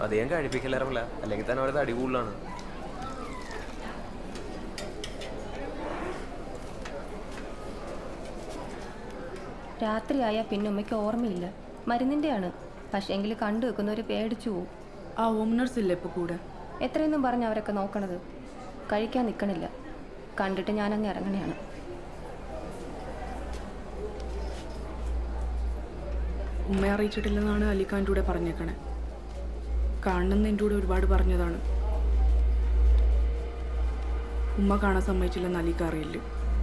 അധികം കഴിപ്പിക്കലാറില്ല അല്ലെങ്കിൽ തന്നെ അവരുടെ തടി കൂടുതലാണ് രാത്രിയായാൽ പിന്നെ ഉമ്മയ്ക്ക് ഓർമ്മയില്ല മരുന്നിൻ്റെയാണ് പക്ഷേങ്കിൽ കണ്ടു വെക്കുന്നവർ പേടിച്ചു പോവും ആ ഹോം നഴ്സ് ഇല്ലേ ഇപ്പോൾ കൂടെ എത്രയൊന്നും പറഞ്ഞ് അവരൊക്കെ നോക്കണത് കഴിക്കാൻ നിൽക്കണില്ല കണ്ടിട്ട് ഞാനങ്ങ് ഇറങ്ങണയാണ് ഉമ്മയെ അറിയിച്ചിട്ടില്ലെന്നാണ് അലിഖാൻ്റെ കൂടെ പറഞ്ഞേക്കണേ കാണണമെന്ന് എൻ്റെ കൂടെ ഒരുപാട് പറഞ്ഞതാണ് ഉമ്മ കാണാൻ സമ്മതിച്ചില്ലെന്ന് അലിക്ക് അറിയില്ല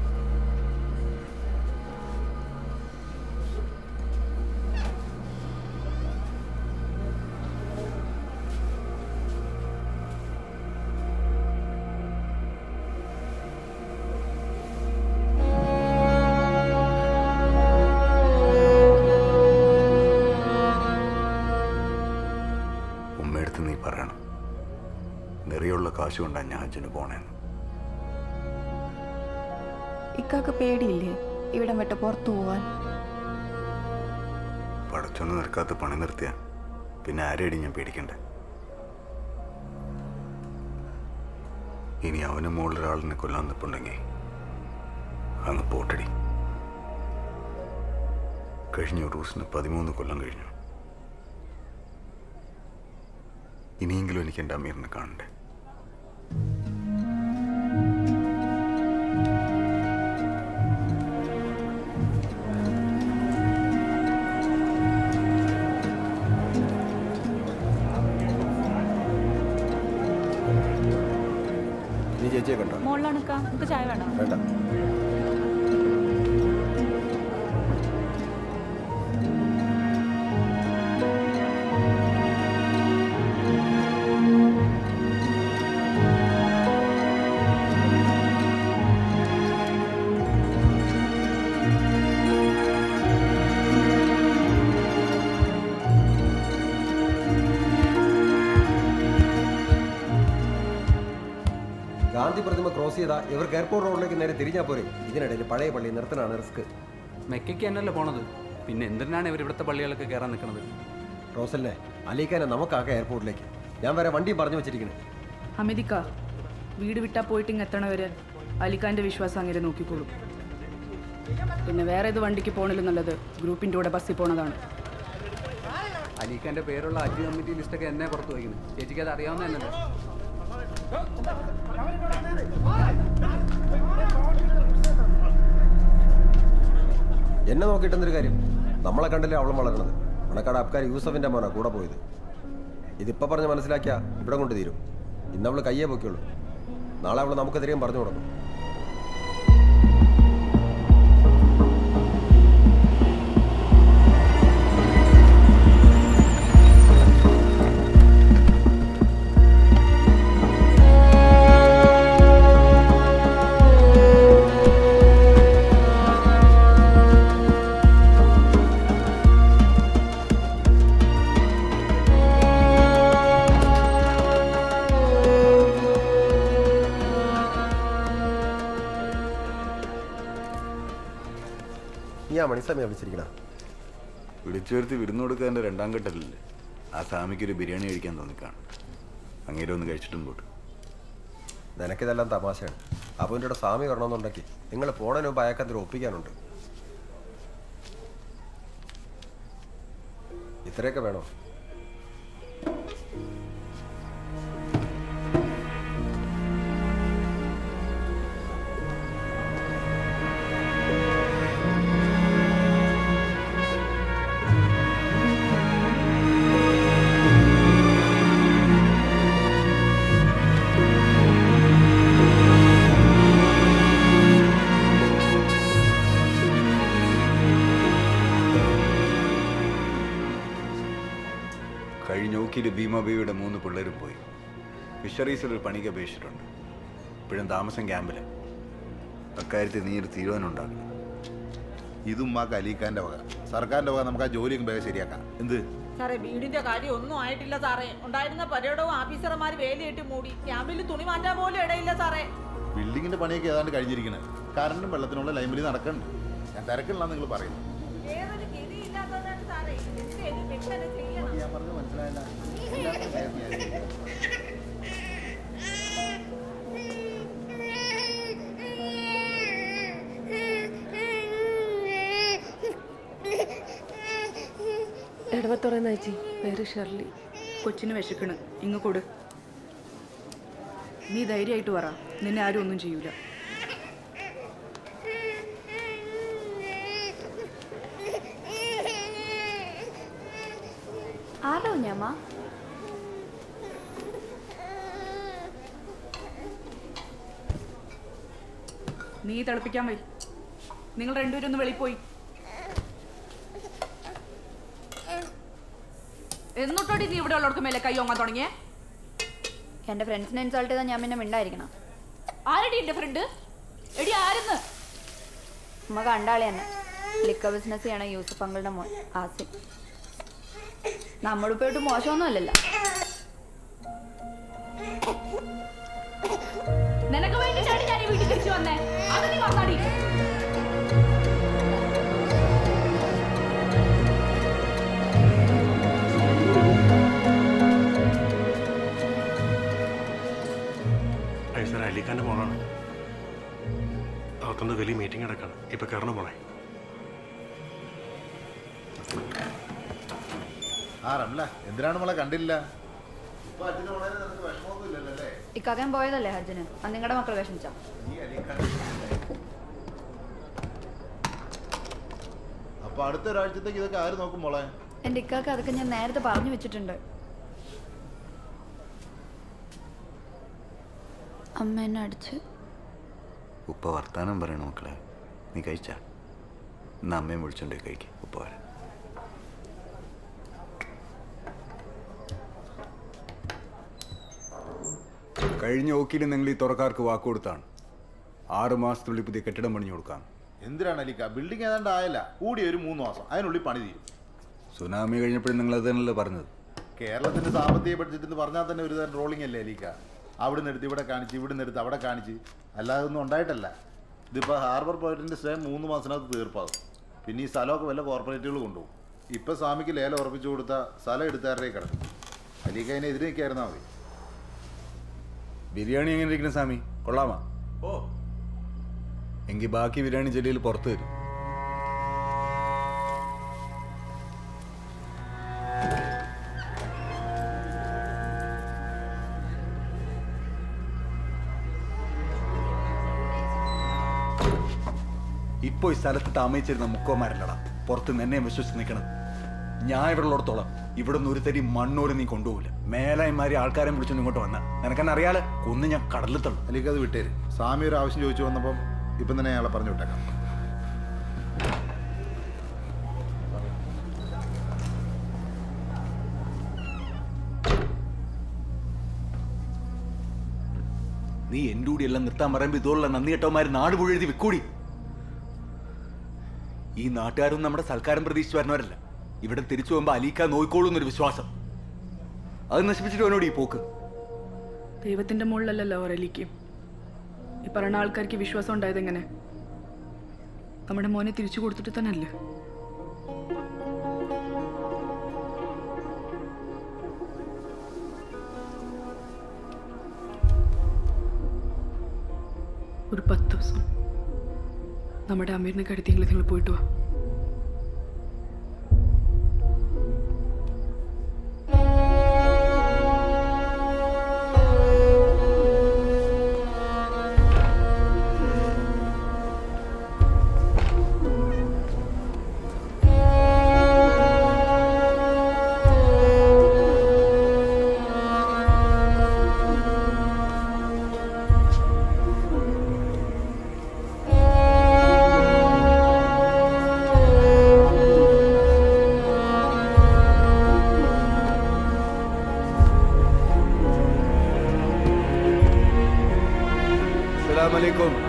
ഉമ്മയെടുത്ത് നീ പറയണം നിറയുള്ള കാശ് കൊണ്ടാണ് ഞാൻ അച്ഛന് പോണേന്ന് ഇക്കാക്ക് പേടിയില്ലേ ഇവിടം വിട്ട് പുറത്തു പോവാൻ പടച്ചൊന്ന് നിൽക്കാത്ത പണി നിർത്തിയ പിന്നെ ആരെയടി ഞാൻ പേടിക്കണ്ടേ ഇനി അവന് മുകളിലൊരാളിനെ കൊല്ലാൻ നിൽപ്പുണ്ടെങ്കിൽ അങ്ങ് പോട്ടടി കഴിഞ്ഞ റൂസിന് പതിമൂന്ന് കൊല്ലം കഴിഞ്ഞു ഇനിയെങ്കിലും എനിക്ക് എൻ്റെ അമീറിനെ കാണണ്ടേ നീ ചേച്ചിയെ കണ്ടോ മുകളിലാണിക്ക നമുക്ക് ചായ വേണം വേണ്ട ഗാന്ധി പ്രതിമ ക്രോസ് ചെയ്താ ഇവർക്ക് എയർപോർട്ട് റോഡിലേക്ക് നേരെ തിരിഞ്ഞാൽ പോരെ ഇതിനിടയിൽ പഴയ പള്ളി നിർത്തനാണ് റിസ്ക് മെക്കയ്ക്ക് തന്നെയല്ലേ പോണത് പിന്നെ എന്തിനാണ് ഇവർ ഇവിടുത്തെ പള്ളികളൊക്കെ കയറാൻ നിൽക്കുന്നത് റോസലിനെ അലീക്കാനെ നമുക്കാക്കാം എയർപോർട്ടിലേക്ക് ഞാൻ വരെ വണ്ടി പറഞ്ഞു വെച്ചിരിക്കണേ അമിതിക്ക വീട് വിട്ടാ പോയിട്ട് ഇങ്ങ് എത്തണവരെ അലിഖാൻ്റെ വിശ്വാസം അങ്ങനെ നോക്കിക്കോളും പിന്നെ വേറെ ഏത് വണ്ടിക്ക് പോകണില്ല നല്ലത് ഗ്രൂപ്പിൻ്റെ കൂടെ ബസ്സിൽ പോണതാണ് അലീഖാന്റെ പേരുള്ള അജി കമ്മിറ്റി ലിസ്റ്റൊക്കെ എന്നെ പുറത്ത് വയ്ക്കുന്നത് ചേച്ചിക്ക് അത് അറിയാവുന്ന തന്നെയല്ലേ എന്നെ നോക്കിയിട്ട് എന്തൊരു കാര്യം നമ്മളെ കണ്ടല്ലേ അവളും വളരണത് മണക്കാട് അബ്കാർ യൂസഫിന്റെ മോനാ കൂടെ പോയത് ഇതിപ്പോ പറഞ്ഞ് മനസ്സിലാക്കിയാ ഇവിടെ കൊണ്ട് തീരും ഇന്ന് അവള് കയ്യേ പൊയ്ക്കുള്ളൂ നാളെ അവള് നമുക്കെതിരെയും പറഞ്ഞു കൊടുക്കും നീ ആ മണിസമയം വിളിച്ചിരിക്കണ വിളിച്ചു വരുത്തി വിരുന്ന് കൊടുക്കാൻ്റെ രണ്ടാം ഘട്ടത്തില്ലേ ആ സ്വാമിക്ക് ഒരു ബിരിയാണി കഴിക്കാൻ തോന്നിക്കാണ് അങ്ങേരെ ഒന്ന് കഴിച്ചിട്ടും പോട്ട് നിനക്കിതെല്ലാം തമാശയാണ് അപ്പുവിൻ്റെ കൂടെ സ്വാമി വരണമെന്നുണ്ടെങ്കിൽ നിങ്ങൾ പോണതിന് മുമ്പ് അയാൾക്കന്തിരി ഒപ്പിക്കാനുണ്ട് ഇത്രയൊക്കെ വേണോ കഴിഞ്ഞ ഓക്കിയിൽ ഭീമാബേബിയുടെ മൂന്ന് പിള്ളേരും പോയി ഫിഷറീസിൽ ഒരു പണിക്ക് അപേക്ഷിച്ചിട്ടുണ്ട് ഇപ്പോഴും താമസം ക്യാമ്പില് അക്കാര്യത്തിൽ നീ ഒരു തീരുമാനം ഉണ്ടാക്കണം ഇതും ഉമ്മാക്ക് അലീഖാന്റെ വക സർക്കാരിന്റെ വക നമുക്ക് ആ ജോലിയും വേഗം ശരിയാക്കാം എന്ത് സാറേ വീടിന്റെ കാര്യം ഒന്നും ആയിട്ടില്ല സാറേ ഉണ്ടായിരുന്ന പരേഡവും ഓഫീസർമാർ വേലിയിട്ട് മൂടി ക്യാമ്പിൽ തുണി മാറ്റാൻ പോലും ഇടയില്ല സാറേ ബിൽഡിങ്ങിന്റെ പണിയൊക്കെ ഏതാണ്ട് കഴിഞ്ഞിരിക്കുന്നത് കറണ്ടും വെള്ളത്തിനുള്ള ലൈൻബിലി നടക്കണ്ട് ഞാൻ തിരക്കില്ല നിങ്ങൾ പറയുന്നു വേറൊരു ഗതിയില്ലാത്തതാണ് സാറേ എന്തെങ്കിലും പെട്ടെന്ന് ചെയ്യണം ഞാൻ പറഞ്ഞത് മനസ്സിലായില്ല ഇടവത്തുറയുന്ന ചേച്ചി പേര് ഷെർലി കൊച്ചിന് വിശക്കണ് ഇങ്ങ് കൊടു നീ ധൈര്യമായിട്ട് പറ നിന്നെ ആരും ഒന്നും ചെയ്യൂല ആരോ ഞാമ്മ നീ തിളപ്പിക്കാൻ പോയി നിങ്ങൾ രണ്ടുപേരും ഒന്ന് വെളിയിൽ പോയി എന്നിട്ടോടി നീ ഇവിടെ ഉള്ളവർക്ക് മേലെ കൈ ഓങ്ങാൻ തുടങ്ങിയേ എൻ്റെ ഫ്രണ്ട്സിനെ ഇൻസൾട്ട് ചെയ്താൽ ഞാൻ പിന്നെ മിണ്ടായിരിക്കണം ആരടി എന്റെ ഫ്രണ്ട് എടി ആരെന്ന് ഉമ്മ കണ്ടാളി തന്നെ ലിക്ക ബിസിനസ് ചെയ്യണ യൂസഫ് അങ്കിളുടെ മോൻ ആസിം നമ്മളിപ്പോയിട്ട് മോശമൊന്നും അല്ലല്ലോ നിനക്ക് വേണ്ടിയിട്ടാണ് ഞാൻ ഈ വീട്ടിൽ തിരിച്ചു വന്നേ അത് നീ വന്നാടി സാർ അലിഖാൻ്റെ മോളാണ് അകത്തുനിന്ന് വലിയ മീറ്റിംഗ് നടക്കാണ് ഇപ്പൊ കയറണം പോണേ ആ റംല എന്തിനാണ് നമ്മളെ കണ്ടില്ല ഇപ്പൊ അച്ഛൻ്റെ മോളെ നിനക്ക് വിഷമമൊന്നും ഇല്ലല്ലോ അല്ലേ ഇക്കാക്കാൻ പോയതല്ലേ ഹജ്ജിന് അത് നിങ്ങളുടെ മക്കൾ വിഷമിച്ച നീ അലിഖാൻ അപ്പൊ അടുത്ത ഒരാഴ്ചത്തേക്ക് ഇതൊക്കെ ആര് നോക്കും മോളെ എൻ്റെ ഇക്കാക്ക് അതൊക്കെ ഞാൻ നേരത്തെ പറഞ്ഞു വെച്ചിട്ടുണ്ട് അമ്മ എന്നെ അടിച്ച് ഉപ്പ വർത്താനം പറയണ മക്കളെ നീ കഴിച്ചാ എന്നാ അമ്മയും വിളിച്ചോണ്ടേ കഴിക്ക് ഉപ്പ വരാം കഴിഞ്ഞ ഓക്കിയിൽ നിങ്ങൾ ഈ തുറക്കാർക്ക് വാക്ക് കൊടുത്താണ് ആറ് മാസത്തിനുള്ളിൽ പുതിയ കെട്ടിടം പണിഞ്ഞു കൊടുക്കാം എന്തിനാണ് അലിക്ക ബിൽഡിംഗ് ഏതാണ്ട് ആയല്ല കൂടി ഒരു മൂന്ന് മാസം അതിനുള്ളിൽ പണി തീരും സുനാമി കഴിഞ്ഞപ്പോഴും നിങ്ങൾ അത് തന്നെയല്ലേ പറഞ്ഞത് കേരളത്തിന്റെ സാമ്പത്തിക ബഡ്ജറ്റ് എന്ന് പറഞ്ഞാൽ തന്നെ ഒരു തരം റോളിംഗ് അല്ലേ അലിക്ക അവിടെ നിന്ന് എടുത്ത് ഇവിടെ കാണിച്ച് ഇവിടെ നിന്ന് എടുത്ത് അവിടെ കാണിച്ച് അല്ലാതെ ഒന്നും ഉണ്ടായിട്ടല്ല ഇതിപ്പോൾ ഹാർബർ പോയിന്റിന്റെ സ്റ്റേ മൂന്ന് മാസത്തിനകത്ത് തീർപ്പാകും പിന്നെ ഈ സ്ഥലമൊക്കെ വല്ല കോർപ്പറേറ്റുകൾ കൊണ്ടുപോകും ഇപ്പം സ്വാമിക്ക് ലേലം ഉറപ്പിച്ചു കൊടുത്ത സ്ഥലം എടുത്താരുടെ കിടക്കും അലിക്ക അതിനെ എതിരെ നിൽക്കായിരുന്നാൽ മതി ബിരിയാണി എങ്ങനെ ഇരിക്കണം സ്വാമി കൊള്ളാമാ ഓ എങ്കിൽ ബാക്കി ബിരിയാണി ചെടിയിൽ പുറത്ത് വരും ഇപ്പൊ ഈ സ്ഥലത്ത് താമസിച്ചിരുന്ന മുക്കോമാരല്ലടാ പുറത്ത് നിന്നെ വിശ്വസിച്ച് നിൽക്കണം ഞാൻ ഇവിടെ ഉള്ളിടത്തോളം ഇവിടെ നിന്ന് ഒരു തരി മണ്ണൂര് നീ കൊണ്ടുപോകില്ല മേലായിമാരി ആൾക്കാരെ വിളിച്ചൊന്നും ഇങ്ങോട്ട് വന്ന നിനക്കെന്നെ അറിയാലോ കൊന്ന് ഞാൻ കടലിൽ തള്ളും അലിക്ക അത് വിട്ടേര് സ്വാമി ഒരു ആവശ്യം ചോദിച്ചു വന്നപ്പം ഇപ്പം തന്നെ അയാളെ പറഞ്ഞു വിട്ടേക്കാം നീ എൻ്റെ കൂടി എല്ലാം നിർത്താൻ പറയുമ്പോൾ ഇതുള്ള നന്ദി കെട്ടവന്മാർ നാട് മുഴുവൻ എഴുതി വെക്കൂടി ഈ നാട്ടുകാരും നമ്മുടെ സൽക്കാരം പ്രതീക്ഷിച്ച് വരുന്നവരല്ല ഇവിടെ തിരിച്ചു പോകുമ്പോൾ അലീക്ക നോയിക്കോളൂ എന്നൊരു വിശ്വാസം അത് നശിപ്പിച്ചിട്ട് അവനോട് ഈ പോക്ക് ദൈവത്തിന്റെ മുകളിലല്ലല്ലോ ഒരലിക്കും ഈ പറയുന്ന ആൾക്കാർക്ക് വിശ്വാസം ഉണ്ടായത് എങ്ങനെ നമ്മുടെ മോനെ തിരിച്ചു കൊടുത്തിട്ട് തന്നെ അല്ലേ ഒരു പത്ത് ദിവസം നമ്മുടെ അമ്മീറിനെ കരുതിയെങ്കിൽ നിങ്ങൾ പോയിട്ട് വാ അസ്സലാമലൈക്കും